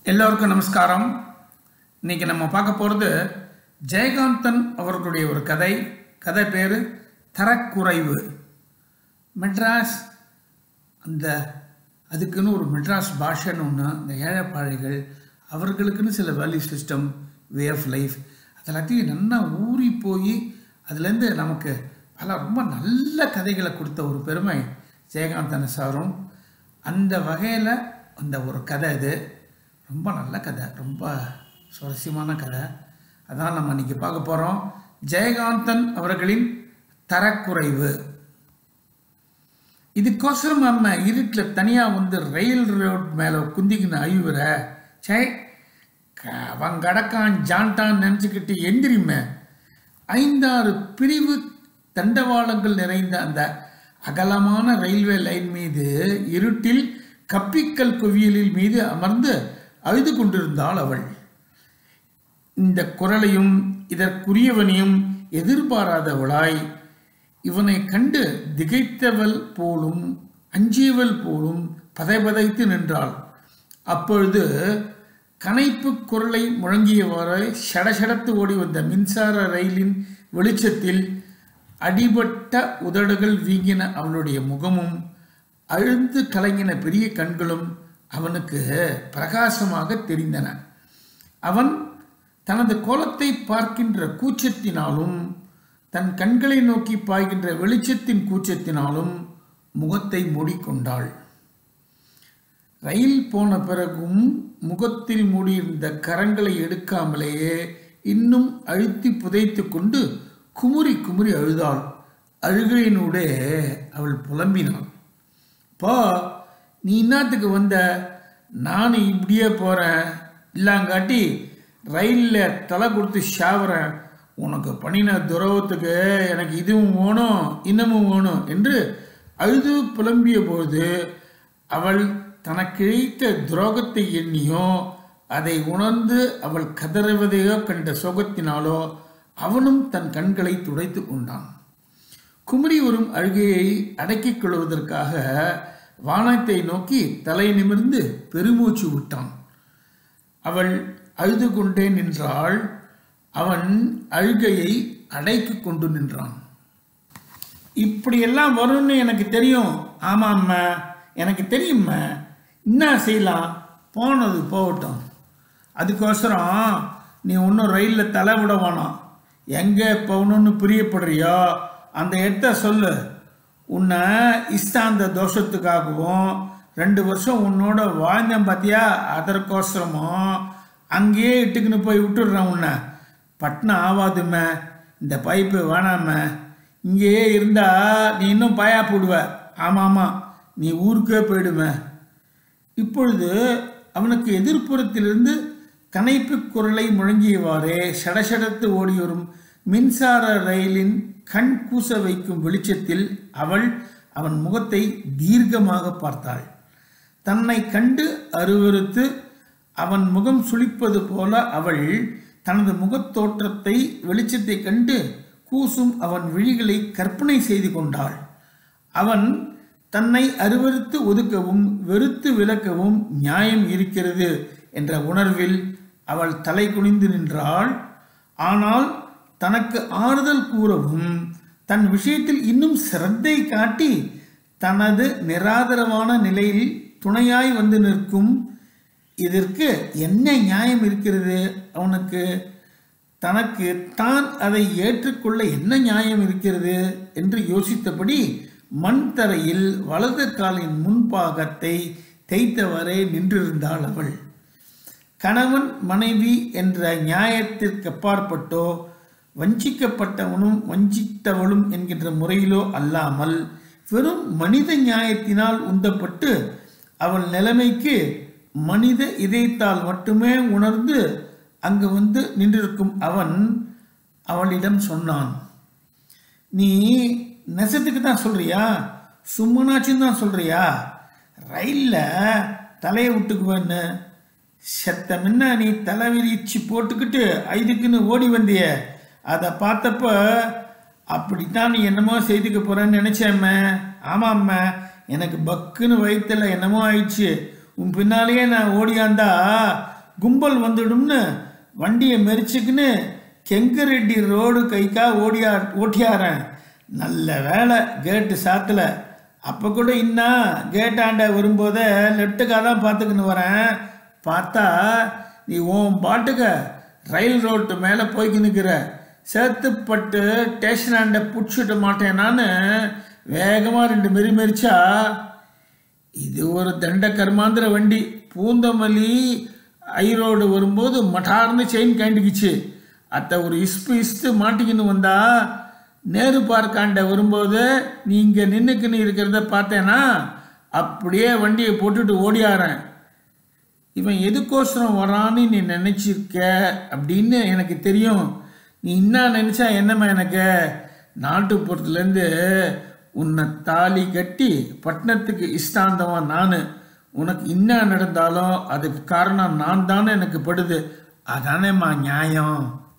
எல்லோருக்கும் நமஸ்காரம் இன்னைக்கு நம்ம பார்க்க போகிறது ஜெயகாந்தன் அவர்களுடைய ஒரு கதை கதை பேர் தரக்குறைவு மெட்ராஸ் அந்த அதுக்குன்னு ஒரு மெட்ராஸ் பாஷைன்னு ஒன்று இந்த ஏழைப்பாழைகள் அவர்களுக்குன்னு சில value system way of life அதெல்லாத்தையும் நல்லா ஊறி போய் அதுலேருந்து நமக்கு பல ரொம்ப நல்ல கதைகளை கொடுத்த ஒரு பெருமை ஜெயகாந்தன் சாரும் அந்த வகையில் அந்த ஒரு கதை இது ரொம்ப நல்ல கதை ரொம்ப சுவாரஸ்யமான கதை அதான் நம்ம இன்னைக்கு பார்க்க போகிறோம் ஜெயகாந்தன் அவர்களின் தரக்குறைவு இதுக்கோசரம் நம்ம இருட்டில் தனியாக வந்து ரயில் ரோட் மேலே குந்திக்கின்னு அழிவுற சே க- அவன் கடக்கான் ஜான்டான் நினச்சிக்கிட்டு எந்திரிமே ஐந்தாறு பிரிவு தண்டவாளங்கள் நிறைந்த அந்த அகலமான ரயில்வே லைன் மீது இருட்டில் கப்பிக்கல் குவியலில் மீது அமர்ந்து அழுது கொண்டிருந்தாள் அவள் இந்த குரலையும் இதற்குரியவனையும் எதிர்பாராதவளாய் இவனை கண்டு திகைத்தவள் போலும் அஞ்சியவள் போலும் பதைபதைத்து நின்றாள் அப்பொழுது கனைப்பு குரலை முழங்கியவாறு சடசடத்து ஓடி வந்த மின்சார ரயிலின் வெளிச்சத்தில் அடிபட்ட உதடுகள் வீங்கின அவளுடைய முகமும் அழுந்து கலங்கின பெரிய கண்களும் அவனுக்கு பிரகாசமாக தெரிந்தன அவன் தனது கோலத்தை பார்க்கின்ற கூச்சத்தினாலும் தன் கண்களை நோக்கி பாய்கின்ற வெளிச்சத்தின் கூச்சத்தினாலும் முகத்தை மூடிக்கொண்டாள் ரயில் போன பிறகும் முகத்தில் மூடியிருந்த கரங்களை எடுக்காமலேயே இன்னும் அழுத்தி புதைத்து கொண்டு குமுறி குமுறி அழுதாள் அழுகையினூடே அவள் புலம்பினாள் போ நீ என்னத்துக்கு வந்த நான் இப்படியே போகிறேன் இல்லாங்காட்டி ரயிலில் தலை கொடுத்து ஷாவறேன் உனக்கு பண்ணின துரோகத்துக்கு எனக்கு இதுவும் வேணும் இன்னமும் வேணும் என்று அழுது புலம்பிய போது அவள் தனக்கிழைத்த துரோகத்தை எண்ணியோ அதை உணர்ந்து அவள் கதறுவதையோ கண்ட சோகத்தினாலோ அவனும் தன் கண்களை துடைத்து கொண்டான் குமரி வரும் அழுகையை அடக்கிக் கொள்வதற்காக வானத்தை நோக்கி தலை நிமிர்ந்து பெருமூச்சு விட்டான் அவள் அழுது கொண்டே நின்றாள் அவன் அழுகையை அடைக்கிக் கொண்டு நின்றான் இப்படியெல்லாம் வரும்னு எனக்கு தெரியும் ஆமாம்மா எனக்கு தெரியும்மா என்ன செய்யலாம் போனது போகட்டும் அதுக்கோசரம் நீ ஒன்றும் ரயிலில் தலை விட வேணாம் எங்கே போகணும்னு பிரியப்படுறியோ அந்த இடத்த சொல்லு உன்னை இஸ்தாந்த தோஷத்துக்காகவும் ரெண்டு வருஷம் உன்னோட வாழ்ந்தேன் பார்த்தியா அதற்கோசரமும் அங்கேயே இட்டுக்குன்னு போய் விட்டுடுறேன் உன்னை பட்னம் ஆவாதுமே இந்த பைப்பு வேணாம இங்கேயே இருந்தா நீ இன்னும் பாயா போடுவ ஆமாம் ஆமாம் நீ ஊருக்கே போயிடுமே இப்பொழுது அவனுக்கு எதிர்ப்புறத்திலிருந்து கனைப்பு குரலை முழங்கியவாறே சடசடத்து ஓடி வரும் மின்சார ரயிலின் கண் கூச வைக்கும் வெளிச்சத்தில் அவள் அவன் முகத்தை தீர்க்கமாக பார்த்தாள் தன்னை கண்டு அருவருத்து அவன் முகம் சுளிப்பது போல அவள் தனது முகத் தோற்றத்தை வெளிச்சத்தை கண்டு கூசும் அவன் விழிகளை கற்பனை செய்து கொண்டாள் அவன் தன்னை அருவருத்து ஒதுக்கவும் வெறுத்து விலக்கவும் நியாயம் இருக்கிறது என்ற உணர்வில் அவள் தலை குனிந்து நின்றாள் ஆனால் தனக்கு ஆறுதல் கூறவும் தன் விஷயத்தில் இன்னும் சிரத்தை காட்டி தனது நிராதரவான நிலையில் துணையாய் வந்து நிற்கும் இதற்கு என்ன நியாயம் இருக்கிறது அவனுக்கு தனக்கு தான் அதை ஏற்றுக்கொள்ள என்ன நியாயம் இருக்கிறது என்று யோசித்தபடி மண் தரையில் வலது காலின் முன்பாகத்தை தேய்த்தவரே நின்றிருந்தாள் அவள் கணவன் மனைவி என்ற நியாயத்திற்கு அப்பாற்பட்டோ வஞ்சிக்கப்பட்டவனும் வஞ்சித்தவளும் என்கின்ற முறையிலோ அல்லாமல் வெறும் மனித நியாயத்தினால் உந்தப்பட்டு அவள் நிலைமைக்கு மனித இதயத்தால் மட்டுமே உணர்ந்து அங்கு வந்து நின்றிருக்கும் அவன் அவளிடம் சொன்னான் நீ நெசத்துக்கு தான் சொல்றியா சும்மனாச்சுன்னு தான் சொல்றியா ரயிலில் தலையை விட்டுக்குவேன்னு செத்த முன்ன நீ தலை விரிச்சு போட்டுக்கிட்டு ஐதுக்குன்னு ஓடி வந்திய அதை பார்த்தப்ப அப்படித்தான் நீ என்னமோ செய்துக்க போறேன்னு நினைச்சேம்மே ஆமாம்மா எனக்கு பக்குன்னு வயித்துல என்னமோ ஆயிடுச்சு உன் பின்னாலேயே நான் ஓடியாந்தா கும்பல் வந்துடும்னு வண்டியை மெரிச்சுக்கின்னு கெங்கரெட்டி ரோடு கைக்கா ஓடியா ஓட்டியாரன் நல்ல வேலை கேட்டு சாத்துல அப்போ கூட இன்னா கேட்டாண்ட வரும்போதே லெஃப்ட்டுக்காக தான் பார்த்துக்கின்னு வரேன் பார்த்தா நீ உன் பாட்டுக்க ரயில் ரோட்டு மேலே போய்க்கு நிற்கிற சேத்துப்பட்டு ஸ்டேஷனாண்ட பிடிச்சிட்டு மாட்டேனான்னு வேகமாக ரெண்டு மெரி மெரிச்சா இது ஒரு தண்ட கர்மாந்திர வண்டி பூந்தமல்லி ஐரோடு வரும்போது மட்டார்னு செயின் கண்டிக்குச்சு அத்த ஒரு இஸ்பு இஸ்து மாட்டிக்கின்னு வந்தா நேரு பார்க்காண்ட வரும்போது நீ இங்கே நின்றுக்குன்னு இருக்கிறத பார்த்தேன்னா அப்படியே வண்டியை போட்டுட்டு ஓடியாரேன் இவன் எதுக்கோசரம் வரான்னு நீ நினச்சிருக்க அப்படின்னு எனக்கு தெரியும் நீ என்ன நினச்சா என்னம்மா எனக்கு நாட்டுப்புறத்துலேருந்து உன்னை தாலி கட்டி பட்டணத்துக்கு இஷ்டாந்தவன் நான் உனக்கு என்ன நடந்தாலும் அதுக்கு காரணம் நான் தானே எனக்கு படுது அதானேம்மா நியாயம்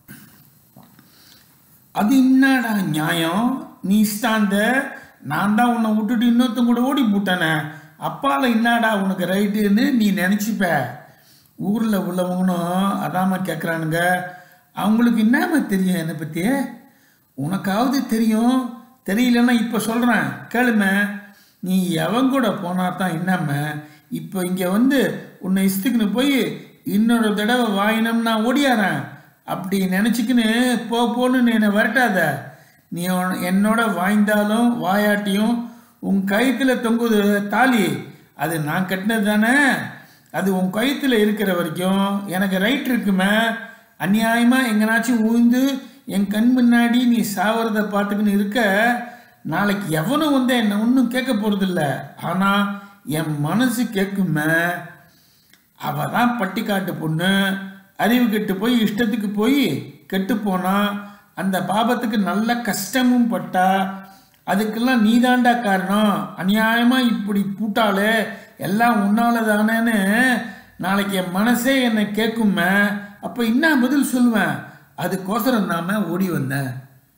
அது என்னடா நியாயம் நீ இஷ்டாந்த நான் தான் உன்னை விட்டுட்டு இன்னொருத்தன் கூட ஓடி போட்டானே அப்பால என்னடா உனக்கு ரைட்டுன்னு நீ நினச்சிப்ப ஊரில் உள்ளவங்களும் அதாம கேட்குறானுங்க அவங்களுக்கு என்னம்மா தெரியும் என்னை பற்றி உனக்காவது தெரியும் தெரியலன்னா இப்போ சொல்கிறேன் கேளுமே நீ எவன் கூட போனா தான் என்னம்ம இப்போ இங்கே வந்து உன்னை இஷ்டத்துக்குன்னு போய் இன்னொரு தடவை வாயினம்னா ஓடியாரேன் அப்படி நினச்சிக்கின்னு போ போன்னு என்னை வரட்டாத நீ உன்- என்னோட வாய்ந்தாலும் வாயாட்டியும் உன் கயித்துல தொங்குது தாலி அது நான் கட்டினது தானே அது உன் கயித்துல இருக்கிற வரைக்கும் எனக்கு ரைட் இருக்குமே அநியாயமாக எங்கனாச்சும் ஊழ்ந்து என் கண் முன்னாடி நீ சாவறத பார்த்துக்கின்னு இருக்க நாளைக்கு எவனும் வந்து என்னை ஒன்றும் கேட்க போகிறதில்ல ஆனால் என் மனசு கேட்குமே அவ தான் பட்டிக்காட்டு பொண்ணு அறிவு கெட்டு போய் இஷ்டத்துக்கு போய் கெட்டு போனா அந்த பாபத்துக்கு நல்ல கஷ்டமும் பட்டா அதுக்கெல்லாம் நீதாண்டா காரணம் அநியாயமா இப்படி பூட்டாலே எல்லாம் உன்னால தானேன்னு நாளைக்கு என் மனசே என்னை கேட்குமே அப்போ என்ன பதில் சொல்லுவேன் அதுக்கோசரம் நாம ஓடி வந்தேன்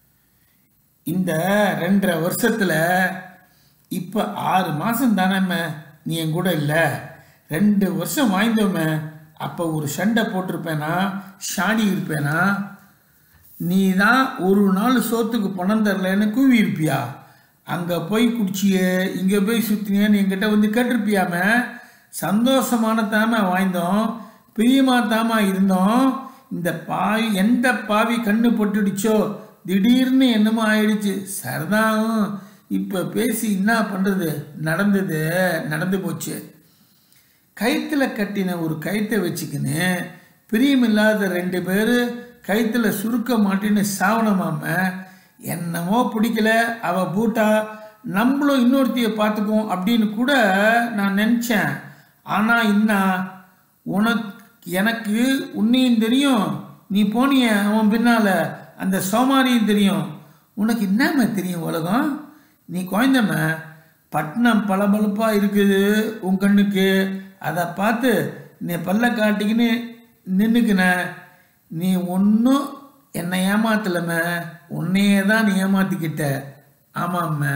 இந்த ரெண்டரை வருஷத்துல இப்போ ஆறு மாதம் தானேம்மே நீ என் கூட இல்லை ரெண்டு வருஷம் வாய்ந்தோமே அப்போ ஒரு சண்டை போட்டிருப்பேனா ஷாடி இருப்பேனா நீ தான் ஒரு நாள் சோத்துக்கு பணம் தரலன்னு கூவி இருப்பியா அங்கே போய் குடிச்சியே இங்கே போய் சுற்றினியன்னு என்கிட்ட வந்து கேட்டிருப்பியாம சந்தோஷமான தாம வாய்ந்தோம் பிரியமா தாமா இருந்தோம் இந்த பாவி எந்த பாவி கண்ணு பட்டுடுச்சோ திடீர்னு என்னமோ ஆயிடுச்சு சரிதான் இப்போ பேசி என்ன பண்ணுறது நடந்தது நடந்து போச்சு கயித்துல கட்டின ஒரு கயித்தை வச்சுக்கின்னு பிரியமில்லாத ரெண்டு பேர் கயித்துல சுருக்க மாட்டின்னு சாவணமாம என்னமோ பிடிக்கல அவ பூட்டா நம்மளும் இன்னொருத்திய பார்த்துக்குவோம் அப்படின்னு கூட நான் நினச்சேன் ஆனால் என்ன உனக்கு எனக்கு உன்னையும் தெரியும் நீ போனிய அவன் பின்னால அந்த சோமாரியும் தெரியும் உனக்கு என்னம்மா தெரியும் உலகம் நீ குழந்தம்ம பட்டணம் பளபளப்பா இருக்குது உன் கண்ணுக்கு அதை பார்த்து நீ பல்ல காட்டிக்கின்னு நின்றுக்கின நீ ஒன்றும் என்னை ஏமாத்தலம்ம உன்னையே தான் நீ ஏமாத்திக்கிட்ட ஆமாம்ம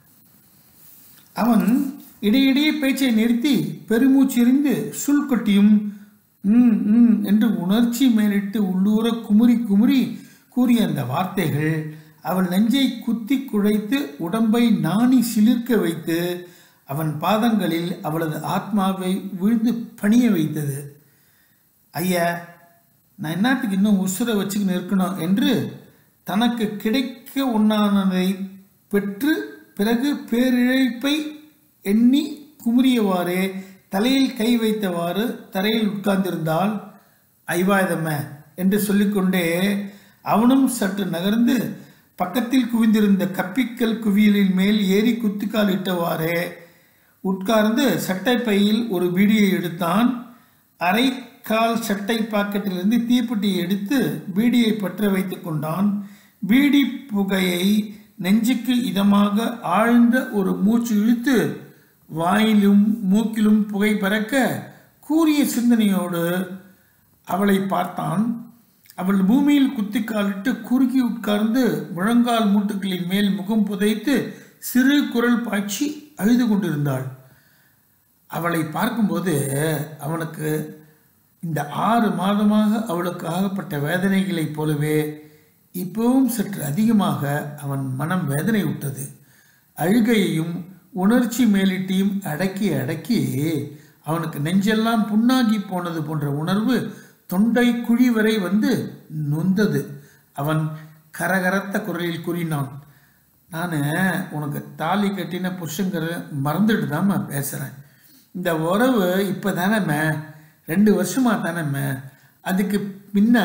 அவன் இடையிடையே பேச்சை நிறுத்தி பெருமூச்சிறிந்து சுல் கொட்டியும் ம் ம் என்று உணர்ச்சி மேலிட்டு உள்ளூர குமுறி குமுறி கூறிய அந்த வார்த்தைகள் அவள் நெஞ்சை குத்தி குழைத்து உடம்பை நாணி சிலிர்க்க வைத்து அவன் பாதங்களில் அவளது ஆத்மாவை விழுந்து பணிய வைத்தது ஐயா நான் என்னத்துக்கு இன்னும் உசுரை வச்சுக்கின்னு இருக்கணும் என்று தனக்கு கிடைக்க உண்ணானதை பெற்று பிறகு பேரிழைப்பை எண்ணி குமுறியவாறே தலையில் கை வைத்தவாறு தரையில் உட்கார்ந்திருந்தால் ஐவாயுதம என்று சொல்லிக்கொண்டே அவனும் சற்று நகர்ந்து பக்கத்தில் குவிந்திருந்த கப்பிக்கல் குவியலின் மேல் ஏறி குத்துக்கால் இட்டவாறே உட்கார்ந்து சட்டை பையில் ஒரு பீடியை எடுத்தான் அரை கால் சட்டை பாக்கெட்டிலிருந்து தீப்பெட்டியை எடுத்து பீடியை பற்ற வைத்துக் கொண்டான் பீடி புகையை நெஞ்சுக்கு இதமாக ஆழ்ந்த ஒரு மூச்சு இழுத்து வாயிலும் மூக்கிலும் புகை பறக்க கூரிய சிந்தனையோடு அவளை பார்த்தான் அவள் பூமியில் குத்திக்காலிட்டு குறுக்கி உட்கார்ந்து முழங்கால் மூட்டுகளின் மேல் முகம் புதைத்து சிறு குரல் பாய்ச்சி அழுது கொண்டிருந்தாள் அவளை பார்க்கும்போது அவனுக்கு இந்த ஆறு மாதமாக அவளுக்கு ஆகப்பட்ட வேதனைகளைப் போலவே இப்பவும் சற்று அதிகமாக அவன் மனம் வேதனை விட்டது அழுகையையும் உணர்ச்சி மேலிட்டையும் அடக்கி அடக்கி அவனுக்கு நெஞ்செல்லாம் புண்ணாகி போனது போன்ற உணர்வு தொண்டை குழி வரை வந்து நொந்தது அவன் கரகரத்த குரலில் கூறினான் நான் உனக்கு தாலி கட்டின புருஷங்கிற மறந்துட்டு தாம்மா பேசுகிறேன் இந்த உறவு இப்போ தானேம்மே ரெண்டு வருஷமாக தானேம்மே அதுக்கு பின்ன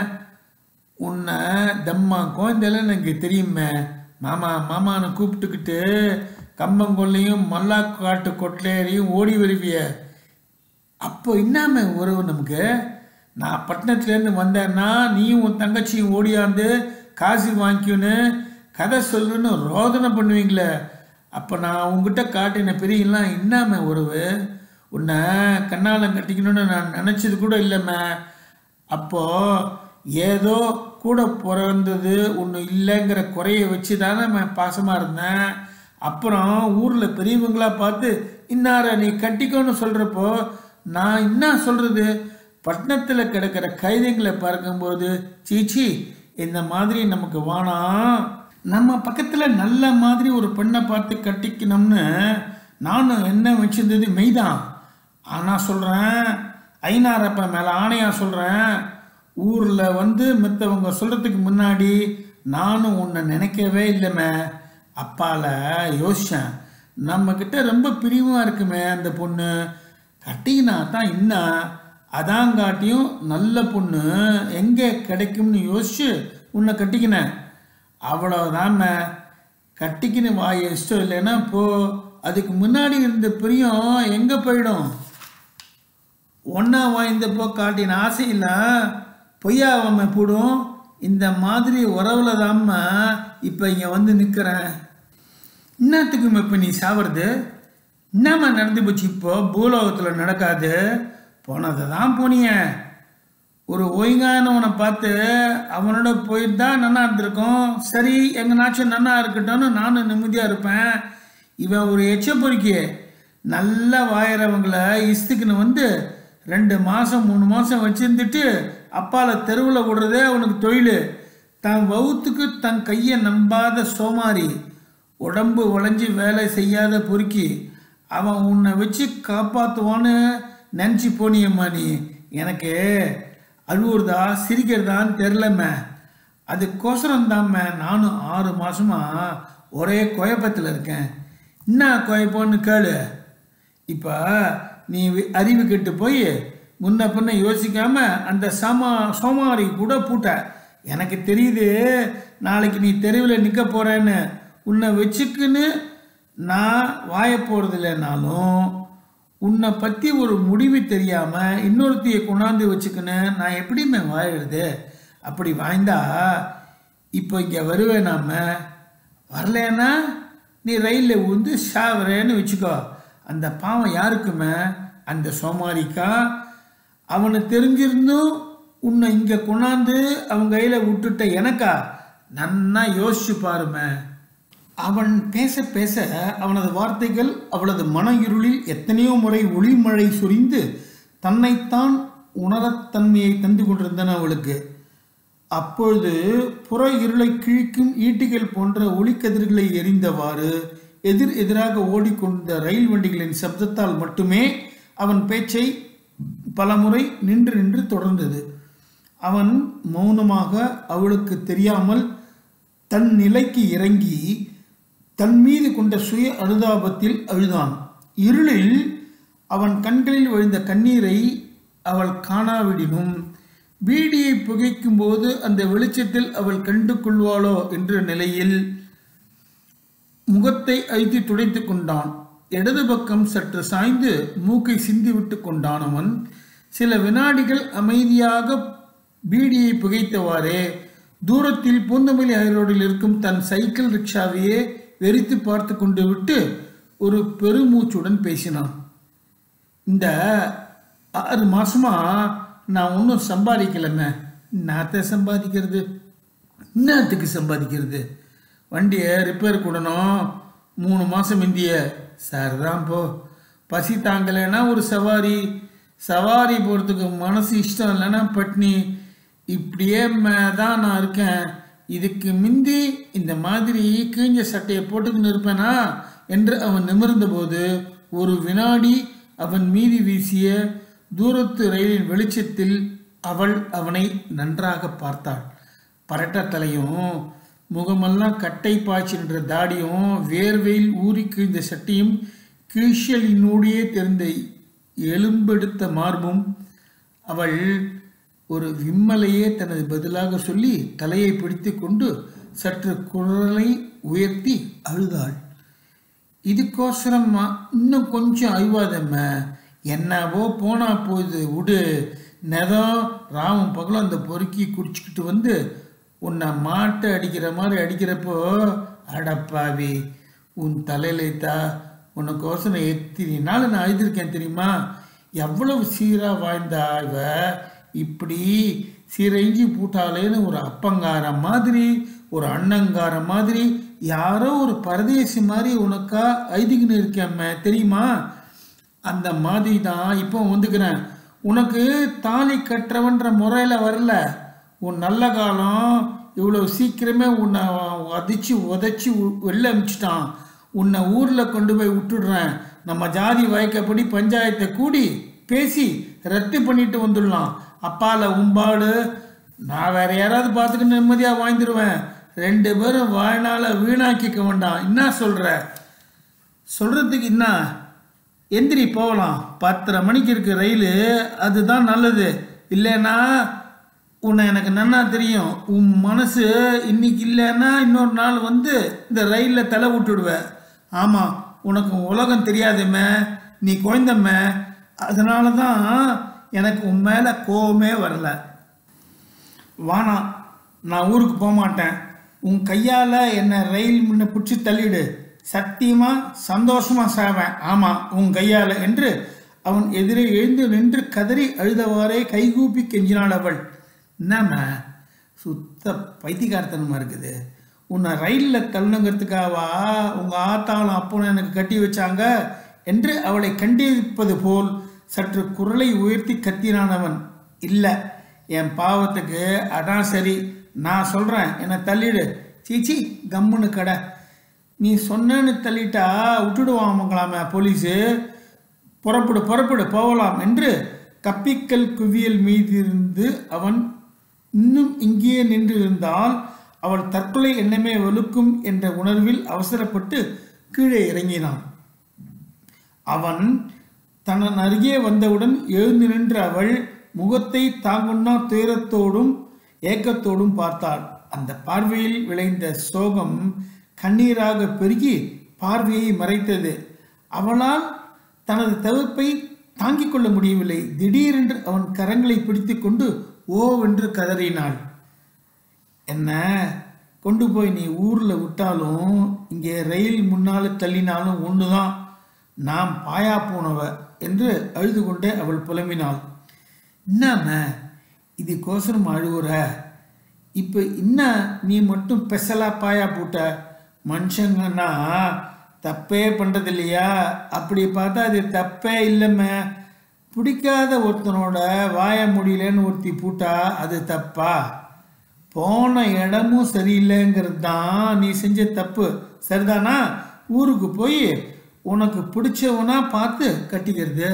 உன்னை தம்மா குழந்தைல எனக்கு தெரியுமே மாமா மாமான்னு கூப்பிட்டுக்கிட்டு கம்பங்கொல்லையும் மல்லாக்காட்டு கொட்லேரையும் ஓடி வருவிய அப்போ என்னாம உறவு நமக்கு நான் பட்டணத்துலேருந்து வந்தேன்னா நீயும் உன் தங்கச்சியும் ஓடியாந்து காசு வாங்கிக்கின்னு கதை சொல்லுன்னு ரோதனை பண்ணுவீங்களே அப்போ நான் உங்ககிட்ட காட்டின பெரியெல்லாம் என்னாம உறவு உன்னை கண்ணாலம் கட்டிக்கணும்னு நான் நினச்சது கூட இல்லைம்மே அப்போ ஏதோ கூட பிறந்தது ஒன்று இல்லைங்கிற குறைய வச்சு தானே நான் பாசமாக இருந்தேன் அப்புறம் ஊரில் பெரியவங்களா பார்த்து இன்னார நீ கட்டிக்கோன்னு சொல்கிறப்போ நான் என்ன சொல்கிறது பட்டணத்தில் கிடக்கிற கைதிகளை பார்க்கும்போது சீச்சி இந்த மாதிரி நமக்கு வேணாம் நம்ம பக்கத்தில் நல்ல மாதிரி ஒரு பெண்ணை பார்த்து கட்டிக்கணும்னு நானும் என்ன வச்சிருந்தது மெய்தான் ஆனால் சொல்கிறேன் ஐநாரப்ப மேலே ஆணையாக சொல்கிறேன் ஊரில் வந்து மற்றவங்க சொல்கிறதுக்கு முன்னாடி நானும் உன்னை நினைக்கவே இல்லைமே அப்பால யோசித்தேன் நம்மக்கிட்ட ரொம்ப பிரிவாக இருக்குமே அந்த பொண்ணு கட்டினா தான் இன்னும் அதாங்காட்டியும் நல்ல பொண்ணு எங்கே கிடைக்கும்னு யோசிச்சு உன்னை கட்டிக்கினேன் அவ்வளோதாம்மே கட்டிக்கின்னு வாய இஷ்டம் இல்லைன்னா போ அதுக்கு முன்னாடி இருந்த பிரியம் எங்கே போயிடும் ஒன்றா வாய்ந்தப்போ காட்டின ஆசையெல்லாம் பொய்யாவாம போடும் இந்த மாதிரி உறவுல தாம்மா இப்போ இங்கே வந்து நிற்கிறேன் இன்னத்துக்கும் இப்போ நீ சாவறது என்னம்மா நடந்து போச்சு இப்போ பூலோகத்தில் நடக்காது போனதை தான் போனிய ஒரு ஒய்ங்கானவனை பார்த்து அவனோட போயிட்டு தான் நன்னா இருந்திருக்கும் சரி எங்கனாச்சும் நன்னா இருக்கட்டும்னு நானும் நிம்மதியாக இருப்பேன் இவன் ஒரு எச்ச பொறுக்கி நல்லா வாயிறவங்களை இஸ்துக்குன்னு வந்து ரெண்டு மாதம் மூணு மாதம் வச்சிருந்துட்டு அப்பால தெருவில் விடுறதே அவனுக்கு தொழில் தன் வவுத்துக்கு தன் கையை நம்பாத சோமாரி உடம்பு உழைஞ்சி வேலை செய்யாத பொறுக்கி அவன் உன்னை வச்சு காப்பாற்றுவான்னு நினச்சி போனியம்மா நீ எனக்கு அழுவுறதா சிரிக்கிறதான்னு தெரிலம்மே அதுக்கோசரம் தாம்மே நானும் ஆறு மாசமா ஒரே குழப்பத்தில் இருக்கேன் என்ன குழப்பம்னு கேளு இப்போ நீ வி- அறிவு கெட்டு போய் முன்ன பின்ன யோசிக்காம அந்த சமா சோமாரி கூட பூட்ட எனக்கு தெரியுது நாளைக்கு நீ தெருவில் நிற்க போறேன்னு உன்னை வச்சுக்குன்னு நான் வாய போகிறது இல்லைனாலும் உன்னை பற்றி ஒரு முடிவு தெரியாமல் இன்னொருத்தைய கொண்டாந்து வச்சுக்கின்னு நான் எப்படிமே வாழுறது அப்படி வாய்ந்தா இப்போ இங்கே வருவேன் நாம வரலன்னா நீ ரயிலில் உந்து சாவரேன்னு வச்சுக்கோ அந்த பாவம் யாருக்குமே அந்த சோமாரிக்கா அவனை தெரிஞ்சிருந்தும் உன்னை இங்கே கொண்டாந்து அவன் கையில் விட்டுட்ட எனக்கா நன்னா யோசிச்சு பாருமே அவன் பேச பேச அவனது வார்த்தைகள் அவளது மன இருளில் எத்தனையோ முறை ஒளிமழை சொரிந்து தன்னைத்தான் உணரத்தன்மையை தந்து கொண்டிருந்தன அவளுக்கு அப்பொழுது புற இருளை கிழிக்கும் ஈட்டிகள் போன்ற ஒளிக்கதிர்களை எரிந்தவாறு எதிர் எதிராக ஓடிக்கொண்ட ரயில் வண்டிகளின் சப்தத்தால் மட்டுமே அவன் பேச்சை பலமுறை நின்று நின்று தொடர்ந்தது அவன் மௌனமாக அவளுக்கு தெரியாமல் தன் நிலைக்கு இறங்கி தன் மீது கொண்ட சுய அனுதாபத்தில் அழுதான் இருளில் அவன் கண்களில் விழுந்த கண்ணீரை அவள் காணாவிடினும் பீடியை புகைக்கும் போது அந்த வெளிச்சத்தில் அவள் கண்டு கொள்வாளோ என்ற நிலையில் முகத்தை அழுத்தி துடைத்துக் கொண்டான் இடது பக்கம் சற்று சாய்ந்து மூக்கை சிந்திவிட்டு கொண்டான் அவன் சில வினாடிகள் அமைதியாக பீடியை புகைத்தவாறே தூரத்தில் பூந்தமல்லி ஹைரோடில் இருக்கும் தன் சைக்கிள் ரிக்ஷாவையே வெறித்து பார்த்து கொண்டு விட்டு ஒரு பெருமூச்சுடன் பேசினான் இந்த ஆறு மாசமா நான் ஒன்றும் சம்பாதிக்கலைங்க நாத்த சம்பாதிக்கிறது என்னத்துக்கு சம்பாதிக்கிறது வண்டியை ரிப்பேர் கூடணும் மூணு மாதம் இந்திய சார் தான் போ பசி தாங்கலைன்னா ஒரு சவாரி சவாரி போகிறதுக்கு மனசு இஷ்டம் இல்லைன்னா பட்னி இப்படியே ம- தான் நான் இருக்கேன் இதுக்கு மிந்தி இந்த மாதிரி கிழிஞ்ச சட்டையை போட்டுக்கின்னு இருப்பேனா என்று அவன் நிமிர்ந்தபோது ஒரு வினாடி அவன் மீதி வீசிய தூரத்து ரயிலின் வெளிச்சத்தில் அவள் அவனை நன்றாக பார்த்தாள் பரட்ட தலையும் முகமெல்லாம் கட்டை பாய்ச்சி நின்ற தாடியும் வேர்வையில் ஊறி கிழிந்த சட்டையும் கீழ்ஷலினூடியே தெரிந்த எலும்பெடுத்த மார்பும் அவள் ஒரு விம்மலையே தனது பதிலாக சொல்லி தலையை பிடித்து கொண்டு சற்று குரலை உயர்த்தி அழுதாள் இதுக்கோசரம்மா இன்னும் கொஞ்சம் அழுவாதம்ம என்னவோ போனா போகுது விடு நெதம் ராவும் பகலும் அந்த பொறுக்கி குடிச்சுக்கிட்டு வந்து உன்னை மாட்டை அடிக்கிற மாதிரி அடிக்கிறப்போ அடப்பாவி உன் தலையில தா உனக்கோசரம் எத்தனை நாள் நான் அழுதுருக்கேன் தெரியுமா எவ்வளவு சீரா வாழ்ந்தா இவ இப்படி சீரைஞ்சி பூட்டாளேன்னு ஒரு அப்பங்கார மாதிரி ஒரு அண்ணங்கார மாதிரி யாரோ ஒரு பரதேசி மாதிரி உனக்கா ஐதிக்குன்னு இருக்கேன் தெரியுமா அந்த மாதிரி தான் இப்போ வந்துக்கிறேன் உனக்கு தாலி கட்டுறவன்ற முறையில் வரல உன் நல்ல காலம் இவ்வளோ சீக்கிரமே உன்னை உதச்சி உதச்சி உ- வெளில அமிச்சிட்டான் உன்னை ஊரில் கொண்டு போய் விட்டுடுறேன் நம்ம ஜாதி வழக்கப்படி பஞ்சாயத்தை கூடி பேசி ரத்து பண்ணிட்டு வந்துடலாம் அப்பால உம்பாடு நான் வேற யாராவது பார்த்துக்கிட்டு நிம்மதியாக வாழ்ந்துருவேன் ரெண்டு பேரும் வாழ்நாளை வீணாக்கிக்க வேண்டாம் என்ன சொல்கிற சொல்கிறதுக்கு என்ன எந்திரி போகலாம் பத்தரை மணிக்கு இருக்க ரயில் அதுதான் நல்லது இல்லைன்னா உன்னை எனக்கு நன்னா தெரியும் உன் மனசு இன்னைக்கு இல்லைன்னா இன்னொரு நாள் வந்து இந்த ரயிலில் தலை விட்டுடுவ ஆமாம் உனக்கு உலகம் தெரியாதேம்மே நீ குழந்தம்மே அதனால தான் எனக்கு உன் மேலே கோவமே வரல வாணாம் நான் ஊருக்கு போக மாட்டேன் உன் கையால் என்னை ரயில் முன்ன பிடிச்சி தள்ளிடு சத்தியமா சந்தோஷமா சாவேன் ஆமாம் உன் கையால் என்று அவன் எதிரே எழுந்து நின்று கதறி அழுதவாறே கைகூப்பி கெஞ்சினாள் அவள் என்னம்மா சுத்த பைத்தியக்காரத்தனமா இருக்குது உன்னை ரயிலில் தள்ளணுங்கிறதுக்காவா உங்கள் ஆத்தாளும் அப்பனும் எனக்கு கட்டி வச்சாங்க என்று அவளை கண்டிப்பது போல் சற்று குரலை உயர்த்தி கத்தினான் அவன் இல்லை என் பாவத்துக்கு அதான் சரி நான் சொல்கிறேன் என்னை தள்ளிடு சீச்சி கம்முன்னு கடை நீ சொன்னேன்னு தள்ளிட்டா விட்டுடுவாங்களாமே போலீஸு புறப்படு புறப்படு போகலாம் என்று கப்பிக்கல் குவியல் மீதிருந்து அவன் இன்னும் இங்கேயே நின்று இருந்தால் அவள் தற்கொலை எண்ணமே வலுக்கும் என்ற உணர்வில் அவசரப்பட்டு கீழே இறங்கினான் அவன் தன் அருகே வந்தவுடன் எழுந்து நின்ற அவள் முகத்தை தாங்குண்ணா துயரத்தோடும் ஏக்கத்தோடும் பார்த்தாள் அந்த பார்வையில் விளைந்த சோகம் கண்ணீராக பெருகி பார்வையை மறைத்தது அவளால் தனது தவிர்ப்பை தாங்கிக் கொள்ள முடியவில்லை திடீரென்று அவன் கரங்களை பிடித்துக்கொண்டு ஓவென்று கதறினாள் என்ன கொண்டு போய் நீ ஊரில் விட்டாலும் இங்கே ரயில் முன்னால் தள்ளினாலும் ஒன்று தான் நாம் பாயா போனவ என்று அழுது கொண்டே அவள் புலம்பினாள் என்னம்ம இதுக்கோசரம் அழுகுற இப்போ என்ன நீ மட்டும் ஸ்பெஷலாக பாயா போட்ட மனுஷங்கன்னா தப்பே பண்ணுறது இல்லையா அப்படி பார்த்தா அது தப்பே இல்லைம்மே பிடிக்காத ஒருத்தனோட வாய முடியலன்னு ஒருத்தி பூட்டா அது தப்பா போன இடமும் சரியில்லைங்கிறது தான் நீ செஞ்ச தப்பு சரிதானா ஊருக்கு போய் உனக்கு பிடிச்சவனா பார்த்து கட்டிக்கிறது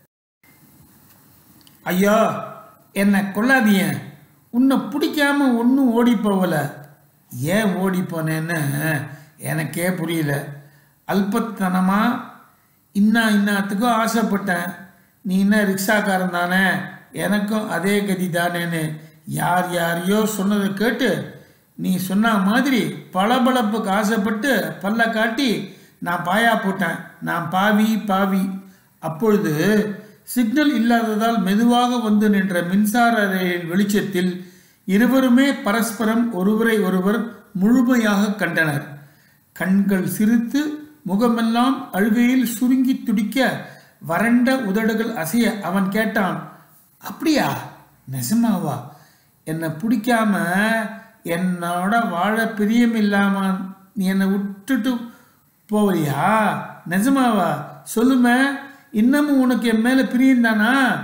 ஐயா என்னை கொல்லாதீங்க உன்னை பிடிக்காம ஒன்றும் ஓடி போகல ஏன் ஓடி போனேன்னு எனக்கே புரியல அல்பத்தனமா இன்னா இன்னாத்துக்கும் ஆசைப்பட்டேன் நீ என்ன ரிக்ஷாக்காரன் தானே எனக்கும் அதே கதி தானேன்னு யார் யாரையோ சொன்னதை கேட்டு நீ சொன்ன மாதிரி பளபளப்புக்கு ஆசைப்பட்டு பல்ல காட்டி நான் பாயா போட்டேன் நான் பாவி பாவி அப்பொழுது சிக்னல் இல்லாததால் மெதுவாக வந்து நின்ற மின்சார ரயில் வெளிச்சத்தில் இருவருமே பரஸ்பரம் ஒருவரை ஒருவர் முழுமையாக கண்டனர் கண்கள் சிரித்து முகமெல்லாம் அழுகையில் சுருங்கி துடிக்க வறண்ட உதடுகள் அசைய அவன் கேட்டான் அப்படியா நெசமாவா என்னை பிடிக்காம என்னோட வாழ பிரியம் இல்லாம நீ என்னை விட்டுட்டு போவறியா நிஜமாவா சொல்லுமே இன்னமும் உனக்கு என் மேல பிரியம் தானா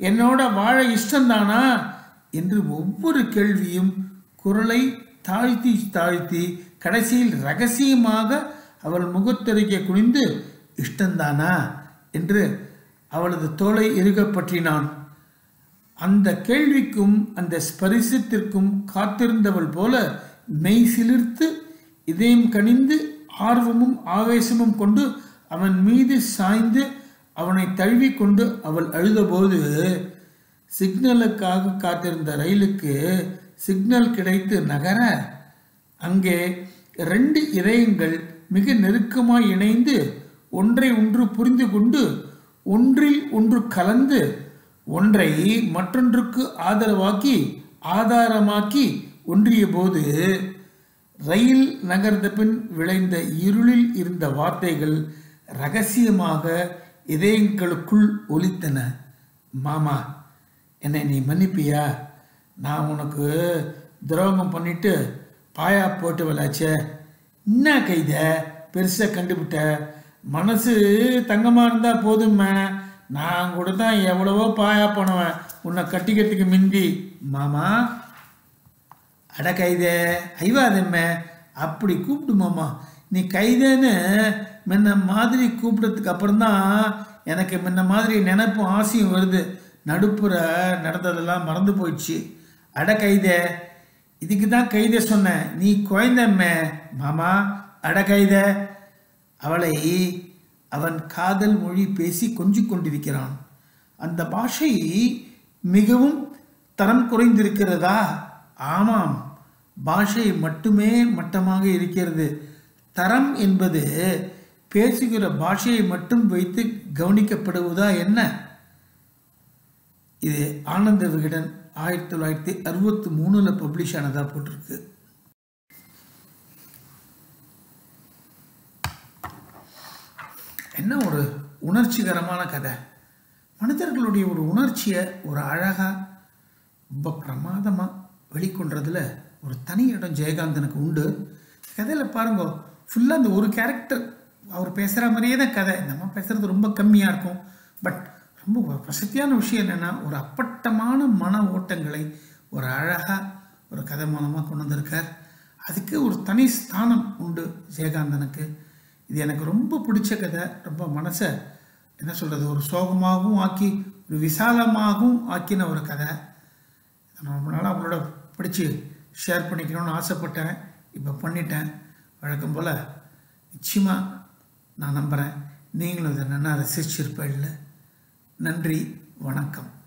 என்னோட வாழ இஷ்டம்தானா என்று ஒவ்வொரு கேள்வியும் குரலை தாழ்த்தி தாழ்த்தி கடைசியில் ரகசியமாக அவள் முகத்தருகே குனிந்து இஷ்டம்தானா என்று அவளது தோலை இறுக பற்றினான் அந்த கேள்விக்கும் அந்த ஸ்பரிசத்திற்கும் காத்திருந்தவள் போல மெய் சிலிர்த்து இதயம் கனிந்து ஆர்வமும் ஆவேசமும் கொண்டு அவன் மீது சாய்ந்து அவனை தழுவிக்கொண்டு அவள் அழுதபோது சிக்னலுக்காக காத்திருந்த ரயிலுக்கு சிக்னல் கிடைத்து நகர அங்கே ரெண்டு இதயங்கள் மிக நெருக்கமாய் இணைந்து ஒன்றை ஒன்று புரிந்து கொண்டு ஒன்றில் ஒன்று கலந்து ஒன்றை மற்றொன்றுக்கு ஆதரவாக்கி ஆதாரமாக்கி ஒன்றிய போது ரயில் நகர்ந்த பின் விளைந்த இருளில் இருந்த வார்த்தைகள் ரகசியமாக இதயங்களுக்குள் ஒலித்தன மாமா என்னை நீ மன்னிப்பியா நான் உனக்கு துரோகம் பண்ணிட்டு பாயா போட்டு விளாச்சே என்ன கைத பெருசாக கண்டுபிட்ட மனசு தங்கமாக இருந்தால் போதும்மா நான் கூட தான் எவ்வளவோ பாயா போனவன் உன்னை கட்டிக்கிறதுக்கு மிந்தி மாமா அட கைதே ஐவாதம்மே அப்படி கூப்பிடு மாமா நீ கைதேன்னு முன்ன மாதிரி கூப்பிடுறதுக்கு அப்புறம்தான் எனக்கு முன்ன மாதிரி நினைப்பும் ஆசையும் வருது நடுப்புற நடந்ததெல்லாம் மறந்து போயிடுச்சு அட கைதே இதுக்கு தான் கைதே சொன்னேன் நீ குழந்தம்மே மாமா அட கைதே அவளை அவன் காதல் மொழி பேசி கொஞ்சிக் கொண்டிருக்கிறான் அந்த பாஷை மிகவும் தரம் குறைந்திருக்கிறதா ஆமாம் பாஷை மட்டுமே மட்டமாக இருக்கிறது தரம் என்பது பேசுகிற பாஷையை மட்டும் வைத்து கவனிக்கப்படுவதா என்ன இது ஆனந்த விகடன் ஆயிரத்தி தொள்ளாயிரத்தி அறுபத்தி மூணுல பப்ளிஷ் ஆனதா போட்டிருக்கு என்ன ஒரு உணர்ச்சிகரமான கதை மனிதர்களுடைய ஒரு உணர்ச்சியை ஒரு அழகாக ரொம்ப பிரமாதமாக வெளிக்கொண்டதில் ஒரு தனி இடம் ஜெயகாந்தனுக்கு உண்டு கதையில் பாருங்க ஃபுல்லாக அந்த ஒரு கேரக்டர் அவர் பேசுகிற மாதிரியே தான் கதை நம்ம பேசுகிறது ரொம்ப கம்மியாக இருக்கும் பட் ரொம்ப ஒரு பிரசக்தியான விஷயம் என்னென்னா ஒரு அப்பட்டமான மன ஓட்டங்களை ஒரு அழகாக ஒரு கதை மூலமாக கொண்டு வந்திருக்கார் அதுக்கு ஒரு தனி ஸ்தானம் உண்டு ஜெயகாந்தனுக்கு இது எனக்கு ரொம்ப பிடிச்ச கதை ரொம்ப மனசை என்ன சொல்கிறது ஒரு சோகமாகவும் ஆக்கி ஒரு விசாலமாகவும் ஆக்கின ஒரு கதை நான் ரொம்ப நாளாக அவங்களோட படித்து ஷேர் பண்ணிக்கணும்னு ஆசைப்பட்டேன் இப்போ பண்ணிட்டேன் வழக்கம் போல் நிச்சயமாக நான் நம்புகிறேன் நீங்களும் இதை நல்லா ரசிச்சிருப்பீங்கள நன்றி வணக்கம்